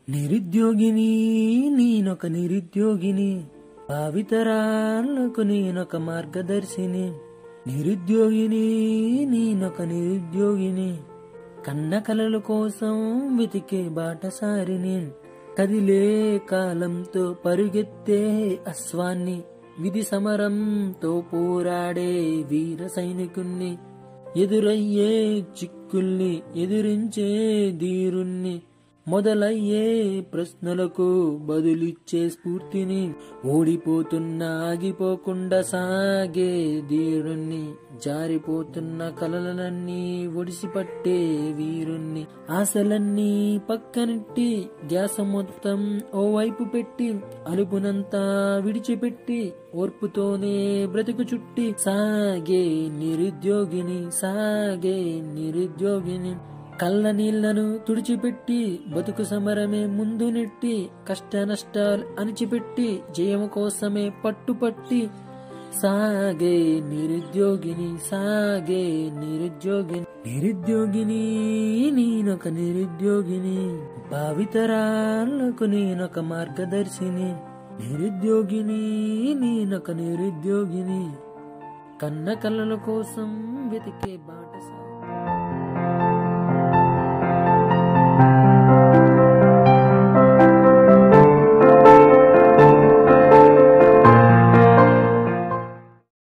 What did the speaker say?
నిరుద్యోగిని నేనొక నిరుద్యోగిని భావితరాలకు నేనొక మార్గదర్శిని నిరుద్యోగిని నేనొక నిరుద్యోగిని కన్న కలల కోసం వెతికే బాటసారిని కదిలే కాలంతో పరుగెత్తే అశ్వాన్ని విధి సమరంతో పోరాడే వీర సైనికుణ్ణి ఎదురయ్యే చిక్కుల్ని ఎదిరించే ధీరుణ్ణి మొదలయ్యే ప్రశ్నలకు బదులిచ్చే స్ఫూర్తిని ఓడిపోతున్న ఆగిపోకుండా సాగే ధీరుణ్ణి జారిపోతున్న కలలన్నీ ఒడిసిపట్టే వీరుణ్ణి ఆశలన్నీ పక్కనెట్టి ధ్యాస మొత్తం ఓ వైపు పెట్టి అలుపునంతా విడిచిపెట్టి ఓర్పుతోనే బ్రతుకు చుట్టి సాగే నిరుద్యోగిని సాగే నిరుద్యోగిని కళ్ళ నీళ్లను తుడిచిపెట్టి బతుకు సమరమే ముందు నెట్టి కష్ట నష్టాలు అణిచిపెట్టి జయము కోసమే పట్టుపట్టి సాగే నిరుద్యోగిని సాగే నిరుద్యోగిని నిరుద్యోగిని నేనొక నిరుద్యోగిని భావితరాలకు నేనొక మార్గదర్శిని నిరుద్యోగిని నేనొక నిరుద్యోగిని కన్న కళ్ళల కోసం వెతికే బాట